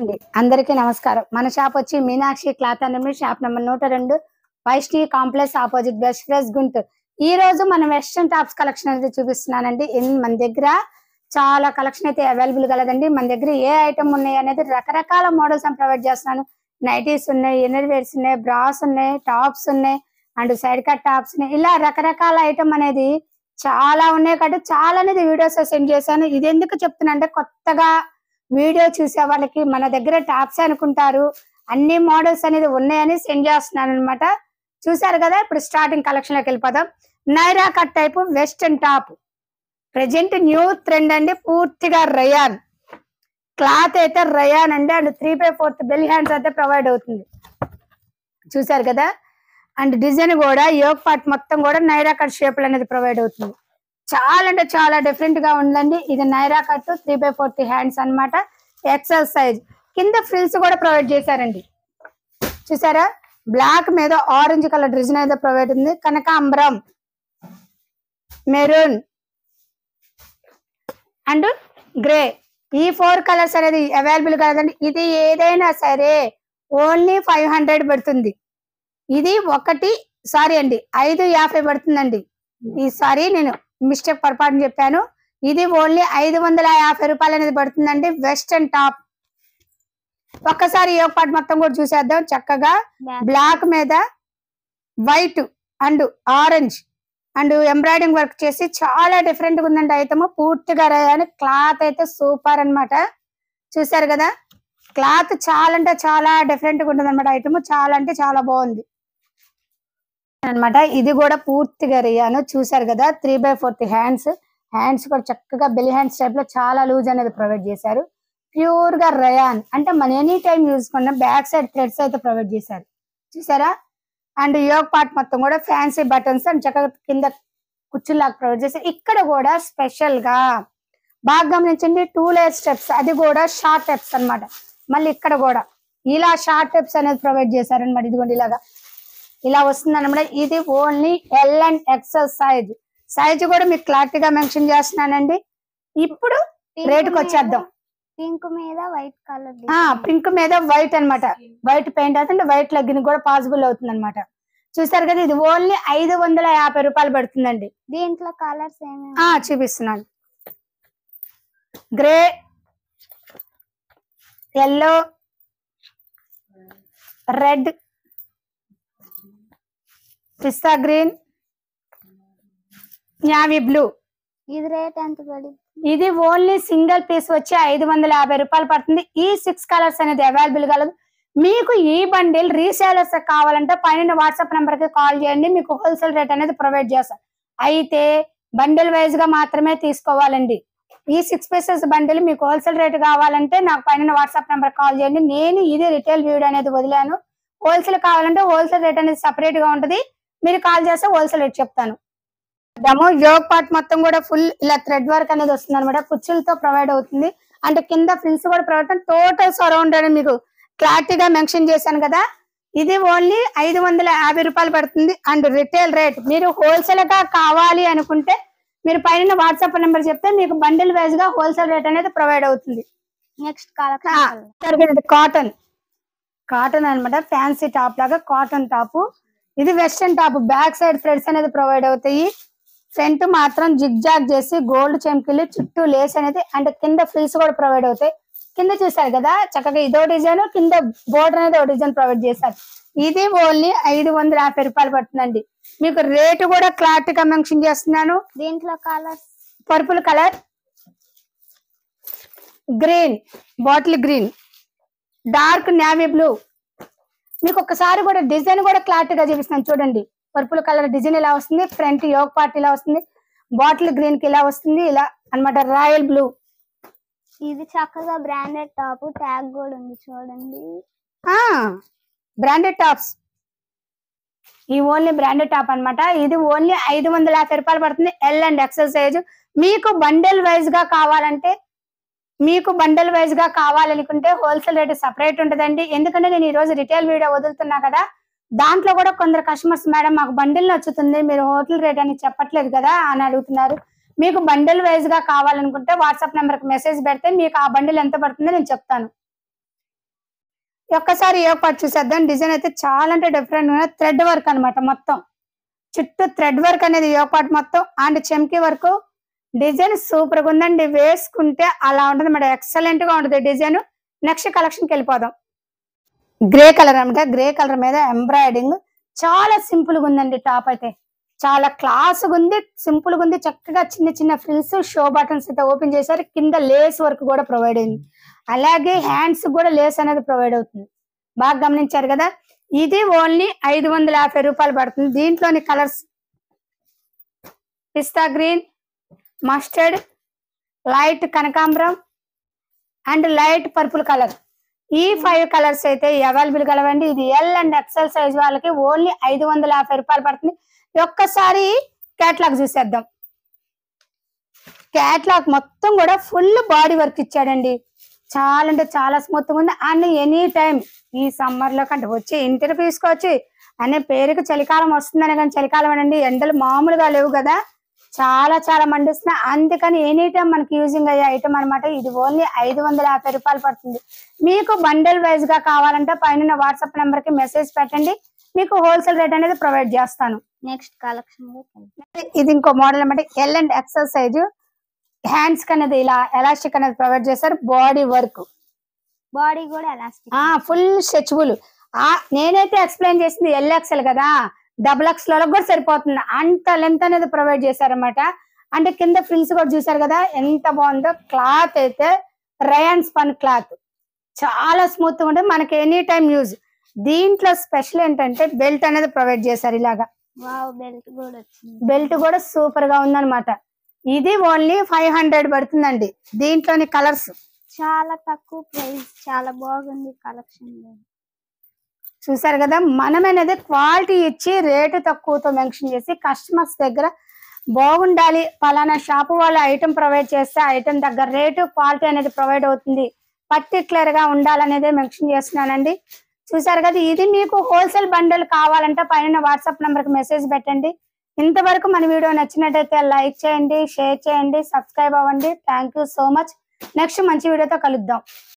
అండి అందరికీ నమస్కారం మన షాప్ వచ్చి Meenakshi cloth and shop number నూట రెండు Vaishnavi complex opposite best fresh Guntur ఈ రోజు మనం వెస్ట్రన్ టాప్స్ కలెక్షన్ అయితే చూపిస్తున్నానండి ఇన్- మన దగ్గర చాలా కలెక్షన్ అయితే అవైలబుల్ కలదండి మన దగ్గర ఏ ఐటమ్ ఉన్నాయి అనేది రకరకాల మోడల్స్ అని ప్రొవైడ్ చేస్తున్నాను నైటీస్ ఉన్నాయి ఇన్నర్ వేర్స్ ఉన్నాయి బ్రాస్ ఉన్నాయి టాప్స్ ఉన్నాయి అండ్ సైడ్ కట్ టాప్స్ ఉన్నాయి ఇలా రకరకాల ఐటమ్ అనేది చాలా ఉన్నాయి కాబట్టి చాలా అనేది వీడియోస్ సెండ్ చేశాను ఇది ఎందుకు చెప్తున్నా అంటే కొత్తగా వీడియో చూసే వాళ్ళకి మన దగ్గర టాప్స్ అనుకుంటారు అన్ని మోడల్స్ అనేది ఉన్నాయని సెండ్ చేస్తున్నాను అనమాట చూసారు కదా ఇప్పుడు స్టార్టింగ్ కలెక్షన్ లోకి వెళ్ళిపోదాం Naira cut type western top present new trend అండి పూర్తిగా రయాన్ క్లాత్ అయితే రయాన్ అండి and three by fourth bell hands అయితే ప్రొవైడ్ అవుతుంది చూసారు కదా అండ్ డిజైన్ కూడా యోగ్ పార్ట్ మొత్తం కూడా నైరా కట్ షేప్ అనేది ప్రొవైడ్ అవుతుంది చాలా అంటే చాలా డిఫరెంట్ గా ఉందండి ఇది Naira cut three by fourth hands అన్నమాట ఎక్సెల్ సైజ్ కింద ఫ్రిల్స్ కూడా ప్రొవైడ్ చేశారండి చూసారా బ్లాక్ మీద ఆరెంజ్ కలర్ డిజైన్ అయితే ప్రొవైడ్ ఉంది కనకాంబరం మెరూన్ అండ్ గ్రే ఈ ఫోర్ కలర్స్ అనేది అవైలబుల్ కదండి ఇది ఏదైనా సరే ఓన్లీ ఫైవ్ హండ్రెడ్ పడుతుంది ఇది ఒకటి సారీ అండి ఐదు యాభై పడుతుందండి ఈసారి నేను మిస్టేక్ పొరపాటు చెప్పాను ఇది ఓన్లీ ఐదు వందల యాభై రూపాయలు అనేది పడుతుందండి వెస్టర్న్ టాప్ ఒక్కసారి యోగ పాట మొత్తం కూడా చూసేద్దాం చక్కగా బ్లాక్ మీద white and orange and embroidering work చేసి చాలా డిఫరెంట్ గా ఉందండి ఐటమ్ పూర్తిగా రాయాలి క్లాత్ అయితే సూపర్ అన్నమాట చూసారు కదా క్లాత్ చాలా అంటే చాలా డిఫరెంట్ గా ఉంటుంది అనమాట ఐటమ్ చాలా అంటే చాలా బాగుంది అన్నమాట ఇది కూడా పూర్తిగా రియాను చూసారు కదా three by fourth hands hands కూడా చక్కగా బెల్ హ్యాండ్స్ టైప్ లో చాలా లూజ్ అనేది ప్రొవైడ్ చేశారు ప్యూర్ గా రయాన్ అంటే మన ఎనీ టైం యూజ్ కొన్న బ్యాక్ సైడ్ థ్రెడ్స్ అయితే ప్రొవైడ్ చేశారు చూసారా అండ్ యోగ్ పార్ట్ మొత్తం కూడా ఫ్యాన్సీ బటన్స్ అండ్ చక్కగా కింద కుర్చీలాగా ప్రొవైడ్ చేశారు ఇక్కడ కూడా స్పెషల్ గా బాగా గమనించండి టూ లేయర్ స్టెప్స్ అది కూడా షార్ట్ స్టెప్స్ అన్నమాట మళ్ళీ ఇక్కడ కూడా ఇలా షార్ట్ స్టెప్స్ అనేది ప్రొవైడ్ చేశారనమాట ఇదిగోండి ఇలాగా ఇలా వస్తుంది అనమాట ఇది only L and XL size size కూడా మీకు క్లారిటీగా మెన్షన్ చేస్తున్నానండి ఇప్పుడు రేటుకి వచ్చేద్దాం పింక్ మీద వైట్ కలర్ ఆ పింక్ మీద వైట్ అన్నమాట వైట్ పెయింట్ అవుతుంటే వైట్ లెగ్గిన్ కూడా పాసిబుల్ అవుతుంది అనమాట చూసారు కదా ఇది ఓన్లీ ఐదు వందల యాభై రూపాయలు పడుతుందండి దీంట్లో కలర్స్ ఏమేమి ఆ చూపిస్తున్నాను grey yellow red pista green navy blue ఇది రేట్ ఎంత పడింది ఇది ఓన్లీ సింగిల్ పీస్ వచ్చి ఐదు వందల యాభై రూపాయలు పడుతుంది ఈ సిక్స్ కలర్స్ అనేది అవైలబుల్ కలదు మీకు ఈ బండిల్ రీసేలర్స్ కావాలంటే పైన వాట్సాప్ నెంబర్ కి కాల్ చేయండి మీకు హోల్సేల్ రేట్ అనేది ప్రొవైడ్ చేస్తాం అయితే బండిల్ వైజ్ గా మాత్రమే తీసుకోవాలండి ఈ సిక్స్ పీసెస్ బండిల్ మీకు హోల్సేల్ రేట్ కావాలంటే నాకు పైన వాట్సాప్ నెంబర్ కాల్ చేయండి నేను ఇది రిటైల్ వీడియో అనేది వదిలాను హోల్సేల్ కావాలంటే హోల్సేల్ రేట్ అనేది సపరేట్ గా ఉంటది మీరు కాల్ చేస్తే హోల్సేల్ రేట్ చెప్తాను డెమో యోగ్ పార్ట్ మొత్తం కూడా ఫుల్ ఇలా థ్రెడ్ వర్క్ అనేది వస్తుంది అనమాట కుర్చీలతో ప్రొవైడ్ అవుతుంది అంటే కింద ఫ్రిల్స్ కూడా ప్రొవైడ్ టోటల్ సరౌండ్ అని మీకు క్లారిటీగా మెన్షన్ చేశాను కదా ఇది ఓన్లీ ఐదు వందల యాభై రూపాయలు పడుతుంది అండ్ రిటైల్ రేట్ మీరు హోల్సేల్ గా కావాలి అనుకుంటే మీరు పైన వాట్సాప్ నెంబర్ చెప్తే మీకు బండిల్ వైజ్ గా హోల్సేల్ రేట్ అనేది ప్రొవైడ్ అవుతుంది నెక్స్ట్ కలెక్షన్ ఇది కాటన్ కాటన్ అన్నమాట ఫ్యాన్సీ టాప్ లాగా కాటన్ టాప్ ఇది western top back side threads అనేది ప్రొవైడ్ అవుతాయి ఫ్రంట్ మాత్రం జిగ్ జాగ్ చేసి గోల్డ్ చెంకిలు చుట్టూ లేస్ అనేది అండ్ కింద ఫ్రిల్స్ కూడా ప్రొవైడ్ అవుతాయి కింద చూసారు కదా చక్కగా ఇదో డిజైన్ కింద బోర్డర్ అనేది ఒక డిజైన్ ప్రొవైడ్ చేశారు ఇది ఓన్లీ ఐదు వందల యాభై రూపాయలు పడుతుందండి మీకు రేటు కూడా క్లారిటీగా మెన్షన్ చేస్తున్నాను దీంట్లో colours purple colour green bottle green dark navy blue మీకు ఒకసారి కూడా డిజైన్ కూడా క్లారిటీగా చూపిస్తాను చూడండి పర్పుల్ కలర్ డిజైన్ ఇలా వస్తుంది ఫ్రంట్ యోగ్ పార్ట్ ఇలా వస్తుంది బాటిల్ గ్రీన్ కి ఇలా వస్తుంది ఇలా అన్నమాట రాయల్ బ్లూ ఇది చక్కగా బ్రాండెడ్ టాప్ ట్యాగ్ కూడా ఉంది చూడండి ఆ బ్రాండెడ్ టాప్స్ ఈ ఓన్లీ బ్రాండెడ్ టాప్ అన్నమాట ఇది ఓన్లీ ఐదు వందల యాభై రూపాయలు పడుతుంది ఎల్ అండ్ ఎక్సెల్ సైజ్ మీకు బండెల్ వైజ్ గా కావాలంటే మీకు బండల్ వైజ్ గా కావాలనుకుంటే హోల్సేల్ రేట్ సపరేట్ ఉంటదండి ఎందుకంటే నేను ఈ రోజు రిటైల్ వీడియో వదులుతున్నా కదా దాంట్లో కూడా కొందరు కస్టమర్స్ మేడం మాకు బండిల్ నచ్చుతుంది మీరు హోటల్ రేట్ అని చెప్పట్లేదు కదా అని అడుగుతున్నారు మీకు బండిల్ వైజ్ గా కావాలనుకుంటే వాట్సాప్ నెంబర్ కి మెసేజ్ పెడితే మీకు ఆ బండిల్ ఎంత పడుతుందో నేను చెప్తాను ఒక్కసారి ఏ పార్ట్ చూసేద్దాం డిజైన్ అయితే చాలా అంటే డిఫరెంట్ థ్రెడ్ వర్క్ అన్నమాట మొత్తం చుట్టూ థ్రెడ్ వర్క్ అనేది ఏ పార్ట్ మొత్తం అండ్ చెంకి వర్క్ డిజైన్ సూపర్ గా ఉందండి వేసుకుంటే అలా ఉంటుంది మేడం ఎక్సలెంట్ గా ఉంటుంది డిజైన్ నెక్స్ట్ కలెక్షన్ కి వెళ్ళిపోదాం గ్రే కలర్ అన్నమాట గ్రే కలర్ మీద ఎంబ్రాయిడింగ్ చాలా సింపుల్ గా ఉందండి టాప్ అయితే చాలా క్లాస్ గా ఉంది సింపుల్ గా ఉంది చక్కగా చిన్న చిన్న ఫ్రిల్స్ షో బటన్స్ అయితే ఓపెన్ చేశారు కింద లేస్ వర్క్ కూడా ప్రొవైడ్ అయింది అలాగే హ్యాండ్స్ కూడా లేస్ అనేది ప్రొవైడ్ అవుతుంది బాగా గమనించారు కదా ఇది ఓన్లీ ఐదు వందల యాభై రూపాయలు పడుతుంది దీంట్లోని colours pista green mustard light కనకాంబరం అండ్ లైట్ పర్పుల్ కలర్ ఈ ఫైవ్ కలర్స్ అయితే అవైలబుల్ కలవండి ఇది ఎల్ అండ్ ఎక్సెల్ సైజ్ వాళ్ళకి ఓన్లీ ఐదు వందల యాభై రూపాయలు పడుతుంది ఒక్కసారి క్యాట్లాగ్ చూసేద్దాం క్యాట్లాగ్ మొత్తం కూడా ఫుల్ బాడీ వర్క్ ఇచ్చాడండి చాలా అంటే చాలా స్మూత్ గా ఉంది అండ్ ఎనీ టైం ఈ సమ్మర్ లో కంటే వచ్చి ఇంటికి తీసుకోవచ్చు అనే పేరుకి చలికాలం వస్తుందని కానీ చలికాలం అనండి ఎండలు మామూలుగా లేవు కదా చాలా చాలా మండిస్తున్నాయి అందుకని ఎనీ టైం మనకి యూజింగ్ అయ్యే ఐటమ్ అన్నమాట ఇది ఓన్లీ ఐదు వందల యాభై రూపాయలు పడుతుంది మీకు బండల్ వైజ్ గా కావాలంటే పైన వాట్సాప్ నెంబర్ కి మెసేజ్ పెట్టండి మీకు హోల్సేల్ రేట్ అనేది ప్రొవైడ్ చేస్తాను నెక్స్ట్ కలెక్షన్ ఇది ఇంకో మోడల్ అన్నమాట L and XL size hands అనేది ఇలా ఎలాస్టిక్ అనేది ప్రొవైడ్ చేశారు బాడీ వర్క్ బాడీ కూడా ఎలాస్టిక్ ఆ ఫుల్ స్ట్రెచబుల్ ఆ నేనైతే ఎక్స్ప్లెయిన్ చేసింది ఎల్ ఎక్సెల్ కదా డబుల్ ఎక్స్ లో కూడా సరిపోతుంది అంత లెంత్ అనేది ప్రొవైడ్ చేశారన్నమాట అంటే కింద ఫ్రిల్స్ కూడా చూసారు కదా ఎంత బాగుందో క్లాత్ అయితే రయాన్ స్పన్ క్లాత్ చాలా స్మూత్ గా ఉంటుంది మనకి ఎనీ టైం యూజ్ దీంట్లో స్పెషల్ ఏంటంటే బెల్ట్ అనేది ప్రొవైడ్ చేశారు ఇలాగా వావ్ బెల్ట్ కూడా వచ్చింది బెల్ట్ కూడా సూపర్ గా ఉందన్నమాట ఇది ఓన్లీ ఫైవ్ హండ్రెడ్ పడుతుందండి దీంట్లోని కలర్స్ చాలా తక్కువ ప్రైస్ చాలా బాగుంది కలెక్షన్ చూసారు కదా మనం అనేది క్వాలిటీ ఇచ్చి రేటు తక్కువతో మెన్షన్ చేసి కస్టమర్స్ దగ్గర బాగుండాలి పలానా షాపు వాళ్ళు ఐటమ్ ప్రొవైడ్ చేస్తే ఐటమ్ దగ్గర రేటు క్వాలిటీ అనేది ప్రొవైడ్ అవుతుంది పర్టికులర్ గా ఉండాలనేదే మెన్షన్ చేస్తున్నానండి చూసారు కదా ఇది మీకు హోల్సేల్ బండల్ కావాలంటే పైన వాట్సాప్ నంబర్ కి మెసేజ్ పెట్టండి ఇంతవరకు మన వీడియో నచ్చినట్టయితే లైక్ చేయండి షేర్ చేయండి సబ్స్క్రైబ్ అవ్వండి thank you so much next మంచి వీడియోతో కలుద్దాం